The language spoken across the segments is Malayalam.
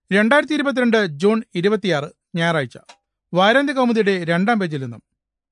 രണ്ടായിരത്തി ഇരുപത്തിരണ്ട് ജൂൺ ഇരുപത്തിയാറ് ഞായറാഴ്ച വാരാന്ത്യ കൗമുദിയുടെ രണ്ടാം പേജിൽ നിന്നും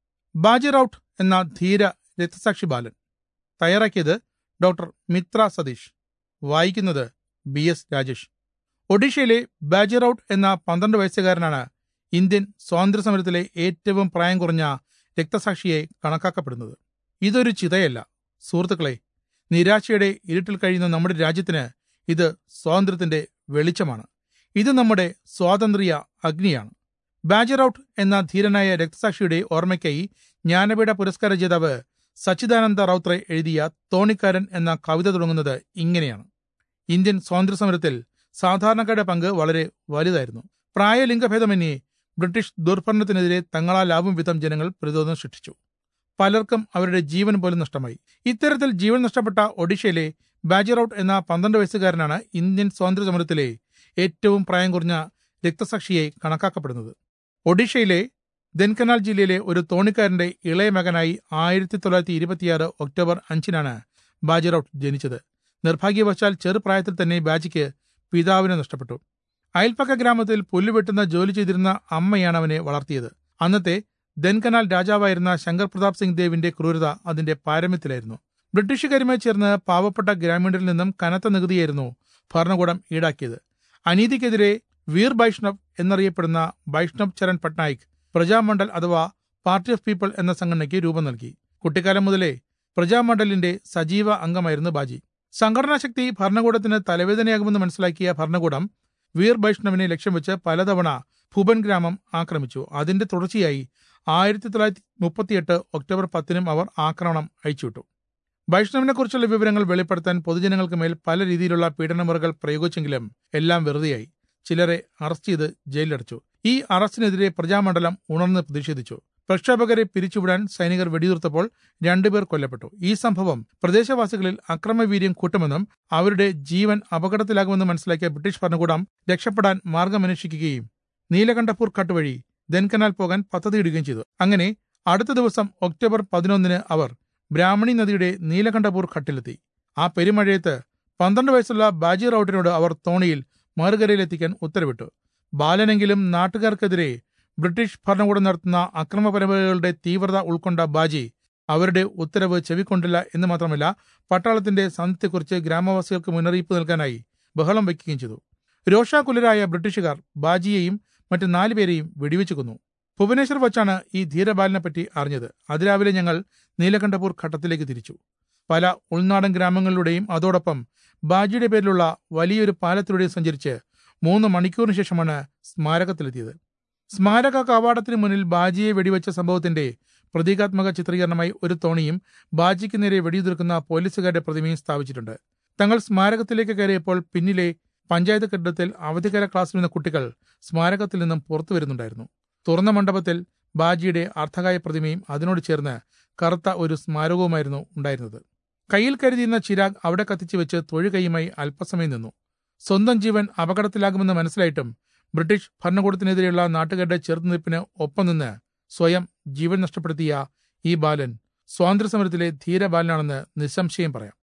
ബാജി റൌട്ട് എന്ന ധീര രക്തസാക്ഷി ബാലൻ തയ്യാറാക്കിയത് ഡോക്ടർ മിത്ര സതീഷ് വായിക്കുന്നത് ബി എസ് രാജേഷ് ഒഡീഷയിലെ ബാജി റൌട്ട് എന്ന പന്ത്രണ്ട് വയസ്സുകാരനാണ് ഇന്ത്യൻ സ്വാതന്ത്ര്യ സമരത്തിലെ ഏറ്റവും പ്രായം കുറഞ്ഞ രക്തസാക്ഷിയെ കണക്കാക്കപ്പെടുന്നത് ഇതൊരു ചിതയല്ല സുഹൃത്തുക്കളെ നിരാശയുടെ ഇരുട്ടിൽ കഴിയുന്ന നമ്മുടെ രാജ്യത്തിന് ഇത് സ്വാതന്ത്ര്യത്തിന്റെ വെളിച്ചമാണ് ഇത് നമ്മുടെ സ്വാതന്ത്ര്യ അഗ്നിയാണ് ബാജർ ഔട്ട് എന്ന ധീരനായ രക്തസാക്ഷിയുടെ ഓർമ്മയ്ക്കായി ജ്ഞാനപീഠ പുരസ്കാര ജേതാവ് സച്ചിദാനന്ദ റൌത്രെ എഴുതിയ തോണിക്കാരൻ എന്ന കവിത തുടങ്ങുന്നത് ഇങ്ങനെയാണ് ഇന്ത്യൻ സ്വാതന്ത്ര്യ സമരത്തിൽ സാധാരണക്കാരുടെ പങ്ക് വളരെ വലുതായിരുന്നു പ്രായലിംഗഭേദമന്യേ ബ്രിട്ടീഷ് ദുർഭരണത്തിനെതിരെ തങ്ങളാലാവും വിധം ജനങ്ങൾ പ്രതിരോധം സൃഷ്ടിച്ചു പലർക്കും അവരുടെ ജീവൻ പോലും നഷ്ടമായി ഇത്തരത്തിൽ ജീവൻ നഷ്ടപ്പെട്ട ഒഡീഷയിലെ ബാജിറൌട്ട് എന്ന പന്ത്രണ്ട് വയസ്സുകാരനാണ് ഇന്ത്യൻ സ്വാതന്ത്ര്യ സമരത്തിലെ ഏറ്റവും പ്രായം കുറഞ്ഞ രക്തസാക്ഷിയെ കണക്കാക്കപ്പെടുന്നത് ഒഡീഷയിലെ ദെൻകനാൽ ജില്ലയിലെ ഒരു തോണിക്കാരന്റെ ഇളയ മകനായി ആയിരത്തി തൊള്ളായിരത്തി ഇരുപത്തിയാറ് ഒക്ടോബർ അഞ്ചിനാണ് ബാജിറൌട്ട് ജനിച്ചത് നിർഭാഗ്യവശാൽ ചെറുപ്രായത്തിൽ തന്നെ ബാജിക്ക് പിതാവിനെ നഷ്ടപ്പെട്ടു അയൽപ്പക്ക ഗ്രാമത്തിൽ പുല്ലുവെട്ടുന്ന ജോലി ചെയ്തിരുന്ന അമ്മയാണ് അവനെ വളർത്തിയത് അന്നത്തെ ദെൻകനാൽ രാജാവായിരുന്ന ശങ്കർ പ്രതാപ് സിംഗ് ദേവിന്റെ ക്രൂരത അതിന്റെ പാരമ്യത്തിലായിരുന്നു ബ്രിട്ടീഷുകാരുമായി ചേർന്ന് പാവപ്പെട്ട ഗ്രാമീണരിൽ നിന്നും കനത്ത നികുതിയായിരുന്നു ഭരണകൂടം ഈടാക്കിയത് അനീതിക്കെതിരെ വീർ വൈഷ്ണവ് എന്നറിയപ്പെടുന്ന വൈഷ്ണവ് ചരൺ പട്നായിക് പ്രജാമണ്ഡൽ അഥവാ പാർട്ടി ഓഫ് പീപ്പിൾ എന്ന സംഘടനയ്ക്ക് രൂപം നൽകി കുട്ടിക്കാലം മുതലേ പ്രജാമണ്ഡലിന്റെ സജീവ അംഗമായിരുന്നു ബാജി സംഘടനാ ശക്തി ഭരണകൂടത്തിന് തലവേദനയാകുമെന്ന് മനസ്സിലാക്കിയ ഭരണകൂടം വീർ വൈഷ്ണവിനെ ലക്ഷ്യം വെച്ച് പലതവണ ഭൂപൻ ഗ്രാമം ആക്രമിച്ചു അതിന്റെ തുടർച്ചയായി ആയിരത്തി തൊള്ളായിരത്തി മുപ്പത്തിയെട്ട് ഒക്ടോബർ പത്തിനും അവർ ആക്രമണം അയച്ചുവിട്ടു വൈഷ്ണവിനെ കുറിച്ചുള്ള വിവരങ്ങൾ വെളിപ്പെടുത്താൻ പൊതുജനങ്ങൾക്ക് മേൽ പല രീതിയിലുള്ള പീഡനമുറകൾ പ്രയോഗിച്ചെങ്കിലും എല്ലാം വെറുതെയായി ചിലരെ അറസ്റ്റ് ചെയ്ത് ജയിലിലടച്ചു ഈ അറസ്റ്റിനെതിരെ പ്രജാമണ്ഡലം ഉണർന്ന് പ്രതിഷേധിച്ചു പ്രക്ഷോഭകരെ പിരിച്ചുവിടാൻ സൈനികർ വെടിയുതിർത്തപ്പോൾ രണ്ടുപേർ കൊല്ലപ്പെട്ടു ഈ സംഭവം പ്രദേശവാസികളിൽ അക്രമവീര്യം കൂട്ടുമെന്നും അവരുടെ ജീവൻ അപകടത്തിലാകുമെന്നും മനസ്സിലാക്കിയ ബ്രിട്ടീഷ് ഭരണകൂടം രക്ഷപ്പെടാൻ മാർഗമന്വേഷിക്കുകയും നീലകണ്ഠപൂർ ഘട്ട് വഴി ദെൻകനാൽ പോകാൻ പദ്ധതിയിടുകയും ചെയ്തു അങ്ങനെ അടുത്ത ദിവസം ഒക്ടോബർ പതിനൊന്നിന് അവർ ബ്രാഹ്മണി നദിയുടെ നീലകണ്ഠപൂർ ഘട്ടിലെത്തി ആ പെരുമഴയത്ത് പന്ത്രണ്ട് വയസ്സുള്ള ബാജി റൌട്ടിനോട് അവർ തോണിയിൽ മറുകരയിലെത്തിക്കാൻ ഉത്തരവിട്ടു ബാലനെങ്കിലും നാട്ടുകാർക്കെതിരെ ബ്രിട്ടീഷ് ഭരണകൂടം നടത്തുന്ന അക്രമപരമ്പരകളുടെ തീവ്രത ഉൾക്കൊണ്ട ബാജി അവരുടെ ഉത്തരവ് ചെവിക്കൊണ്ടില്ല എന്ന് മാത്രമല്ല പട്ടാളത്തിന്റെ സന്ധ്യത്തെക്കുറിച്ച് ഗ്രാമവാസികൾക്ക് മുന്നറിയിപ്പ് നൽകാനായി ബഹളം വയ്ക്കുകയും ചെയ്തു രോഷാകുലരായ ബ്രിട്ടീഷുകാർ ബാജിയെയും മറ്റ് നാലുപേരെയും വെടിവെച്ചു കൊന്നു ഭുവനേശ്വർ വച്ചാണ് ഈ ധീരബാലനെപ്പറ്റി അറിഞ്ഞത് അതിരാവിലെ ഞങ്ങൾ നീലകണ്ഠപൂർ ഘട്ടത്തിലേക്ക് തിരിച്ചു പല ഉൾനാടൻ ഗ്രാമങ്ങളിലൂടെയും അതോടൊപ്പം ബാജിയുടെ പേരിലുള്ള വലിയൊരു പാലത്തിലൂടെയും സഞ്ചരിച്ച് മൂന്ന് മണിക്കൂറിന് ശേഷമാണ് സ്മാരകത്തിലെത്തിയത് സ്മാരക കവാടത്തിന് മുന്നിൽ ബാജിയെ വെടിവെച്ച സംഭവത്തിന്റെ പ്രതീകാത്മക ചിത്രീകരണമായി ഒരു തോണിയും ബാജിക്ക് നേരെ വെടിയുതിർക്കുന്ന പോലീസുകാരുടെ പ്രതിമയും സ്ഥാപിച്ചിട്ടുണ്ട് തങ്ങൾ സ്മാരകത്തിലേക്ക് കയറിയപ്പോൾ പിന്നിലെ പഞ്ചായത്ത് കെട്ടിടത്തിൽ അവധിക്കാല ക്ലാസ്സിലിരുന്ന കുട്ടികൾ സ്മാരകത്തിൽ നിന്നും പുറത്തു വരുന്നുണ്ടായിരുന്നു തുറന്ന മണ്ഡപത്തിൽ ബാജിയുടെ അർത്ഥകായ പ്രതിമയും അതിനോട് ചേർന്ന് കറുത്ത ഒരു സ്മാരകവുമായിരുന്നു ഉണ്ടായിരുന്നത് കയ്യിൽ കരുതിയിരുന്ന ചിരാഗ് അവിടെ കത്തിച്ചു വെച്ച് തൊഴുകൈയുമായി അല്പസമയം നിന്നു സ്വന്തം ജീവൻ അപകടത്തിലാകുമെന്ന് മനസ്സിലായിട്ടും ബ്രിട്ടീഷ് ഭരണകൂടത്തിനെതിരെയുള്ള നാട്ടുകാരുടെ ചെറുത്തുനിൽപ്പിന് ഒപ്പം നിന്ന് സ്വയം ജീവൻ നഷ്ടപ്പെടുത്തിയ ഈ ബാലൻ സ്വാതന്ത്ര്യ സമരത്തിലെ ധീരബാലനാണെന്ന് നിസ്സംശയം പറയാം